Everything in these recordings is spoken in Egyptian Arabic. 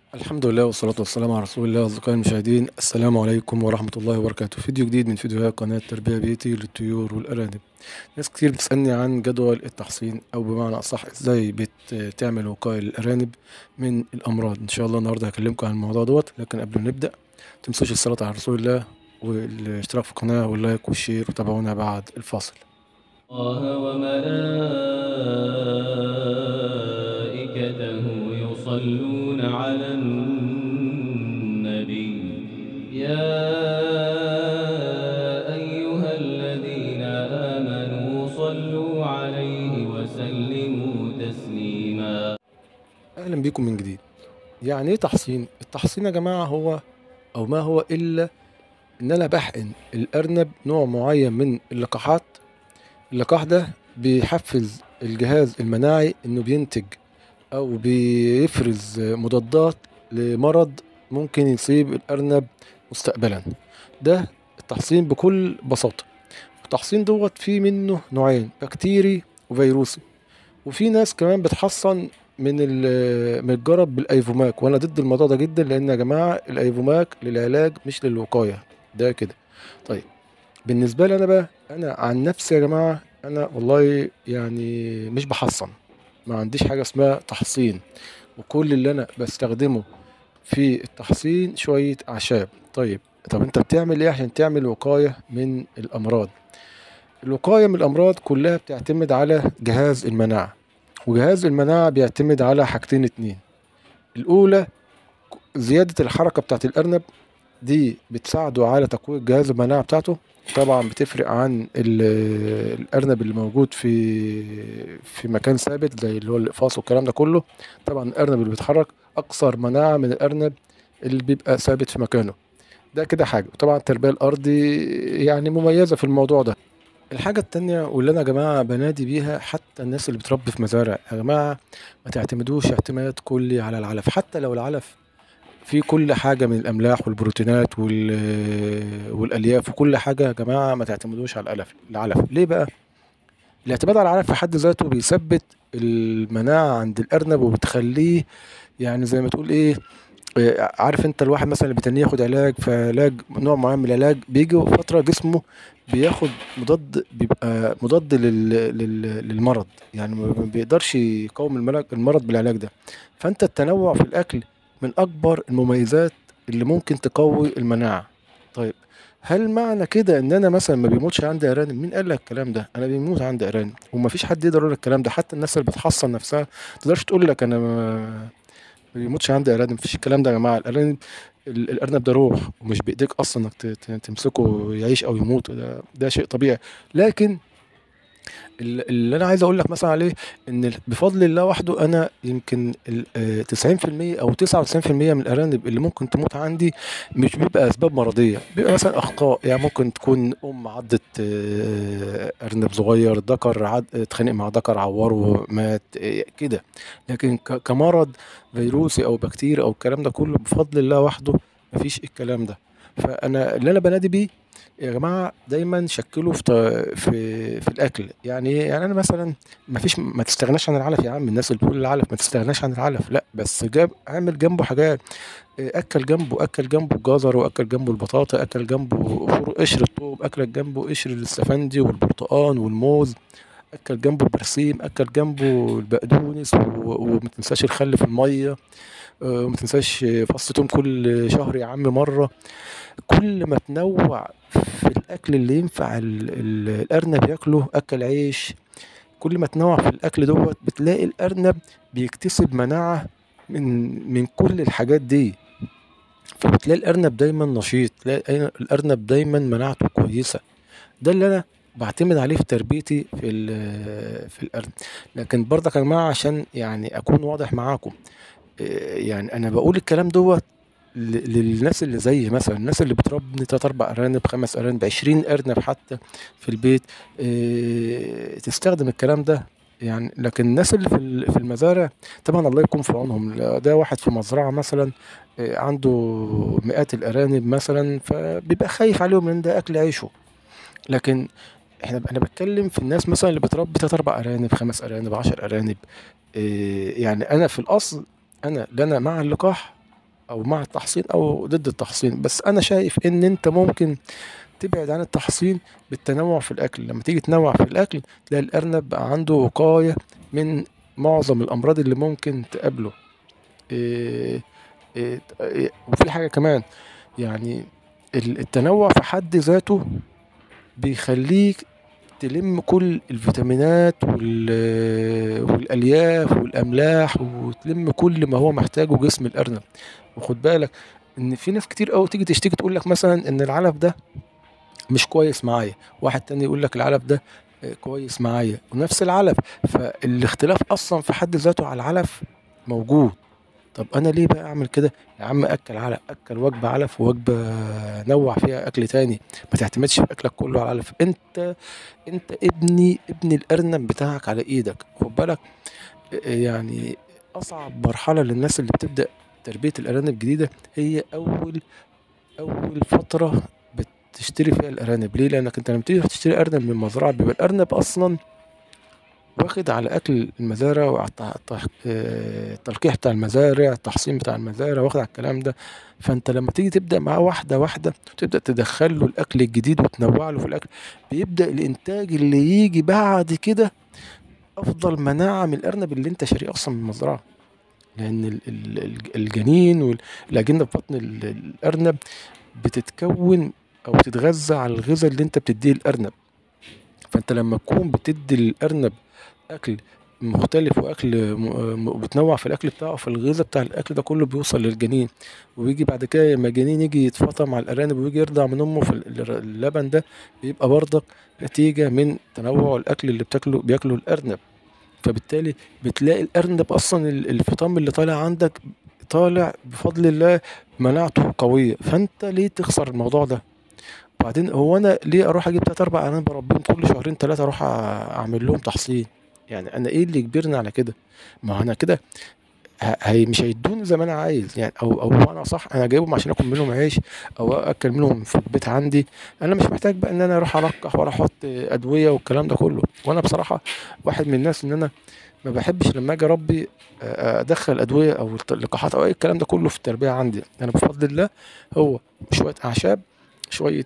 الحمد لله والصلاة والسلام على رسول الله أصدقائي المشاهدين السلام عليكم ورحمة الله وبركاته فيديو جديد من فيديوهات قناة تربية بيتي للطيور والأرانب ناس كتير بتسألني عن جدول التحصين أو بمعنى أصح إزاي بتعمل وقاية للأرانب من الأمراض إن شاء الله النهاردة هكلمكم عن الموضوع دوت لكن قبل ما نبدأ متنسوش الصلاة على رسول الله والاشتراك في القناة واللايك والشير وتابعونا بعد الفاصل الله وملائكته يصلون على النبي يا أيها الذين آمنوا صلوا عليه وسلموا تسليما أهلا بيكم من جديد يعني إيه تحصين؟ التحصين يا جماعة هو أو ما هو إلا إن أنا بحقن الأرنب نوع معين من اللقاحات اللقاح ده بيحفز الجهاز المناعي إنه بينتج أو بيفرز مضادات لمرض ممكن يصيب الأرنب مستقبلا ده التحصين بكل بساطة التحصين دوت فيه منه نوعين بكتيري وفيروسي وفي ناس كمان بتحصن من ال- من الجرب بالايفوماك وانا ضد الموضوع ده جدا لان يا جماعه الايفوماك للعلاج مش للوقايه ده كده طيب بالنسبه لي انا بقى انا عن نفسي يا جماعه انا والله يعني مش بحصن ما عنديش حاجه اسمها تحصين وكل اللي انا بستخدمه في التحصين شويه اعشاب طيب طب انت بتعمل ايه عشان تعمل وقايه من الامراض الوقايه من الامراض كلها بتعتمد على جهاز المناعه وجهاز المناعة بيعتمد على حاجتين اتنين الأولى زيادة الحركة بتاعت الأرنب دي بتساعده على تقوية جهاز المناعة بتاعته طبعا بتفرق عن ال- الأرنب اللي موجود في في مكان ثابت زي اللي هو الإقفاص والكلام ده كله طبعا الأرنب اللي بيتحرك أكثر مناعة من الأرنب اللي بيبقى ثابت في مكانه ده كده حاجة وطبعا التربية الأرضي يعني مميزة في الموضوع ده الحاجة التانية واللي أنا يا جماعة بنادي بيها حتى الناس اللي بتربي في مزارع يا جماعة ما تعتمدوش اعتماد كلي على العلف حتى لو العلف فيه كل حاجة من الأملاح والبروتينات وال- والألياف وكل حاجة يا جماعة ما تعتمدوش على الألف العلف ليه بقى؟ الاعتماد على العلف في حد ذاته بيثبت المناعة عند الأرنب وبتخليه يعني زي ما تقول إيه إيه، عارف انت الواحد مثلا اللي بيتنيه ياخد علاج فعلاج نوع معين من العلاج بيجي فترة جسمه بياخد مضاد بيبقى مضاد لل... لل... للمرض يعني ما ما بيقدرش يقاوم المرض المرض بالعلاج ده فانت التنوع في الاكل من اكبر المميزات اللي ممكن تقوي المناعة طيب هل معنى كده ان انا مثلا ما بيموتش عندي ارانب مين قال لك الكلام ده انا بيموت عندي ارانب ومفيش حد يقدر يقول لك الكلام ده حتى الناس اللي بتحصن نفسها ما تقدرش تقول لك انا ما ما بيموتش عندي ارانب مفيش الكلام ده يا جماعه الارانب ال- الارنب ده روح ومش بايديك اصلا انك ت- ت- تمسكه يعيش او يموت ده ده شيء طبيعي لكن ال- اللي انا عايز اقول لك مثلا عليه ان ال- بفضل الله وحده انا يمكن ال- آه، 90% او 99% من الارانب اللي ممكن تموت عندي مش بيبقى اسباب مرضيه بيبقى مثلا اخطاء يعني ممكن تكون ام عضت آه، ارنب صغير ذكر عض اتخانق مع ذكر عوره مات آه، كده لكن ك- كمرض فيروسي او بكتيري او الكلام ده كله بفضل الله وحده مفيش الكلام ده فانا اللي انا بنادي بيه يا جماعه دايما شكلوا في ط- في في الاكل يعني إيه؟ يعني انا مثلا ما فيش ما تستغناش عن العلف يا عم الناس اللي بتقول العلف ما تستغناش عن العلف لا بس جاب اعمل جنبه حاجات إيه، اكل جنبه اكل جنبه الجزر واكل جنبه البطاطا اكل جنبه فروع قشر الثوم اكل جنبه قشر الاستفندي والبرتقال والموز اكل جنبه البرسيم اكل جنبه البقدونس و- وما تنساش الخل في الميه آه، وما تنساش فص توم كل شهر يا عم مرة كل ما تنوع في الأكل اللي ينفع ال- ال- الأرنب ياكله أكل عيش كل ما تنوع في الأكل دوت بتلاقي الأرنب بيكتسب مناعة من من كل الحاجات دي فبتلاقي الأرنب دايما نشيط تلاقي الأرنب دايما مناعته كويسة ده اللي أنا بعتمد عليه في تربيتي في ال- في الأرنب لكن برضك يا جماعة عشان يعني أكون واضح معاكم إيه، يعني انا بقول الكلام دوت ل- للناس اللي زي مثلا الناس اللي بتربي تلات اربع ارانب خمس ارانب عشرين ارنب حتى في البيت إيه، تستخدم الكلام ده يعني لكن الناس اللي في ال- في المزارع طبعا الله يكون في عونهم ده واحد في مزرعة مثلا إيه، عنده مئات الارانب مثلا فبيبقى خايف عليهم لان ده اكل عيشه لكن احنا انا بتكلم في الناس مثلا اللي بتربي تلات اربع ارانب خمس ارانب عشر ارانب إيه، يعني انا في الاصل انا لا انا مع اللقاح او مع التحصين او ضد التحصين بس انا شايف ان انت ممكن تبعد عن التحصين بالتنوع في الاكل لما تيجي تنوع في الاكل تلاقي الارنب بقى عنده وقايه من معظم الامراض اللي ممكن تقابله إيه إيه إيه وفي حاجه كمان يعني ال- التنوع في حد ذاته بيخليك تلم كل الفيتامينات وال- والالياف والاملاح وتلم كل ما هو محتاجه جسم الارنب وخد بالك ان في ناس كتير قوي تيجي تشتكي تقول لك مثلا ان العلف ده مش كويس معايا واحد تاني يقول لك العلف ده آه، كويس معايا ونفس العلف فالاختلاف اصلا في حد ذاته على العلف موجود طب انا ليه بقى اعمل كده يا عم اكل علف اكل وجبه علف ووجبه نوع فيها اكل تاني ما تعتمدش في اكلك كله على العلف انت انت ابني ابني الارنب بتاعك على ايدك خد بالك آه، يعني اصعب مرحله للناس اللي بتبدا تربيه الارانب الجديده هي اول اول فتره بتشتري فيها الارانب ليه لانك انت لما تيجي تشتري ارنب من مزرعه بيبقى الارنب اصلا واخد على اكل المزارع وعلى التح- التح- آه، التلقيح بتاع المزارع التحصين بتاع المزارع واخد على الكلام ده فانت لما تيجي تبدا معاه واحده واحده وتبدا تدخل له الاكل الجديد وتنوع له في الاكل بيبدا الانتاج اللي يجي بعد كده افضل مناعه من الارنب اللي انت شاريه اصلا من المزرعه لان ال- ال- الج- الجنين والاجنه في بطن ال- الارنب بتتكون او بتتغذى على الغذاء اللي انت بتديه الارنب فانت لما تكون بتدي الارنب اكل مختلف واكل م- م- بتنوع في الاكل بتاعه فالغذاء بتاع الاكل ده كله بيوصل للجنين وبيجي بعد كده لما الجنين يجي يتفاطم مع الارانب ويجي يرضع من امه في ال- اللبن ده بيبقى برضك نتيجه من تنوع الاكل اللي بتاكله بياكله الارنب فبالتالي بتلاقي الارنب اصلا ال- الفطام اللي طالع عندك طالع بفضل الله مناعته قويه فانت ليه تخسر الموضوع ده وبعدين هو انا ليه اروح اجيب تلات اربع ارانب بربيهم كل شهرين ثلاثه اروح أ- اعمل لهم تحصين يعني انا ايه اللي يجبرني على كده ما هو انا كده ه- هي مش هيدوني زي ما انا عايز يعني او او انا صح انا جايبهم عشان اكل منهم عيش او اكل منهم في البيت عندي انا مش محتاج بقى ان انا اروح القح ولا احط ادويه والكلام ده كله وانا بصراحه واحد من الناس ان انا ما بحبش لما اجي اربي آه، ادخل ادويه او الت- لقاحات او اي الكلام ده كله في التربيه عندي انا بفضل الله هو شويه اعشاب شويه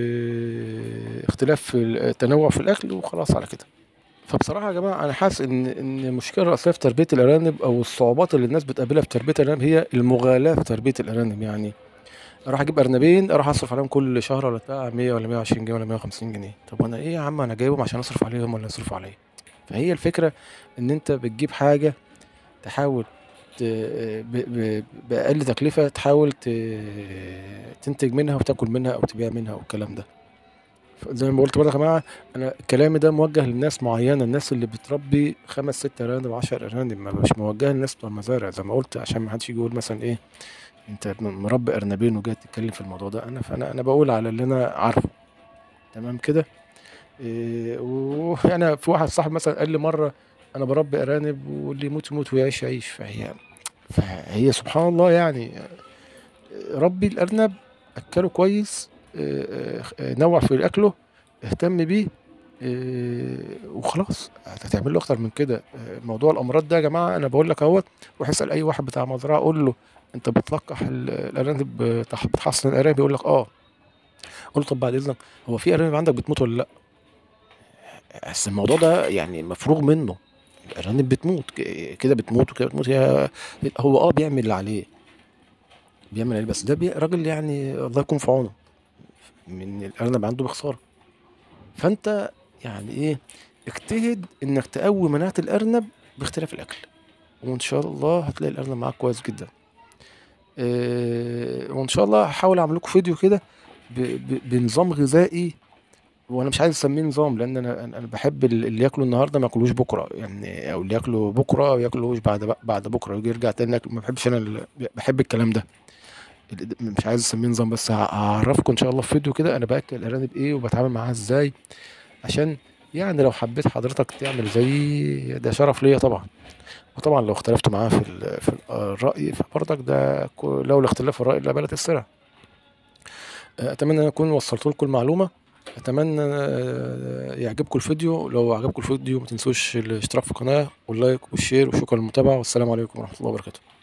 آه، اختلاف في التنوع في الاكل وخلاص على كده فبصراحه يا جماعه انا حاسس ان ان المشكله الرئيسيه في تربيه الارانب او الصعوبات اللي الناس بتقابلها في تربيه الارانب هي المغالاه في تربيه الارانب يعني اروح اجيب ارنبين اروح اصرف عليهم كل شهر ولا بتاع 100 ولا 120 جنيه ولا 150 جنيه طب انا ايه يا عم انا جايبهم عشان اصرف عليهم ولا يصرفوا عليا فهي الفكره ان انت بتجيب حاجه تحاول ت... ب... ب... باقل تكلفه تحاول ت... تنتج منها وتاكل منها او تبيع منها والكلام ده زي ما قلت برضه يا جماعه انا كلامي ده موجه لناس معينه الناس اللي بتربي خمس ست ارانب 10 ارانب ما مش موجه للناس بتوع المزارع زي ما قلت عشان ما حدش يجي يقول مثلا ايه انت مربي ارنبين وجاي تتكلم في الموضوع ده انا فانا انا بقول على اللي انا عارفه تمام كده إيه وانا في واحد صاحبي مثلا قال لي مره انا بربي ارانب واللي يموت يموت ويعيش يعيش فهي فهي سبحان الله يعني ربي الارنب اكله كويس آه، آه، نوع في اكله اهتم بيه آه، وخلاص هتعمل له اكتر من كده آه، موضوع الامراض ده يا جماعه انا بقول لك اهوت روح اسال اي واحد بتاع مزرعه قول له انت بتلقح ال- الارانب بتح- بتحصن الارانب يقول لك اه قول له طب بعد اذنك هو في ارانب عندك بتموت ولا لا بس الموضوع ده يعني مفروغ منه الارانب بتموت ك- كده بتموت وكده بتموت هي هو اه بيعمل اللي عليه بيعمل اللي بس ده بي... راجل يعني الله يكون في عونه من الارنب عنده بخساره فانت يعني ايه اجتهد انك تقوي مناعه الارنب باختلاف الاكل وان شاء الله هتلاقي الارنب معاك كويس جدا إيه وان شاء الله هحاول اعمل لكم فيديو كده ب... ب... بنظام غذائي وانا مش عايز اسميه نظام لان انا انا بحب ال- اللي ياكله النهارده ما ياكلوش بكره يعني او اللي ياكله بكره او ياكلوش بعد بعد بكره يجي يرجع تاني ياكل ما بحبش انا ال- بحب الكلام ده مش عايز اسميه نظام بس ه- هعرفكم ان شاء الله في فيديو كده انا باكل الارانب ايه وبتعامل معاها ازاي عشان يعني لو حبيت حضرتك تعمل زي ده شرف ليا طبعا وطبعا لو اختلفت معاه في ال- في الراي فبرضك ده كو- لو الاختلاف الراي لا بلد السرعه اتمنى ان اكون وصلت لكم المعلومه اتمنى آه، يعجبكم الفيديو لو عجبكم الفيديو ما تنسوش الاشتراك في القناه واللايك والشير وشكرا للمتابعه والسلام عليكم ورحمه الله وبركاته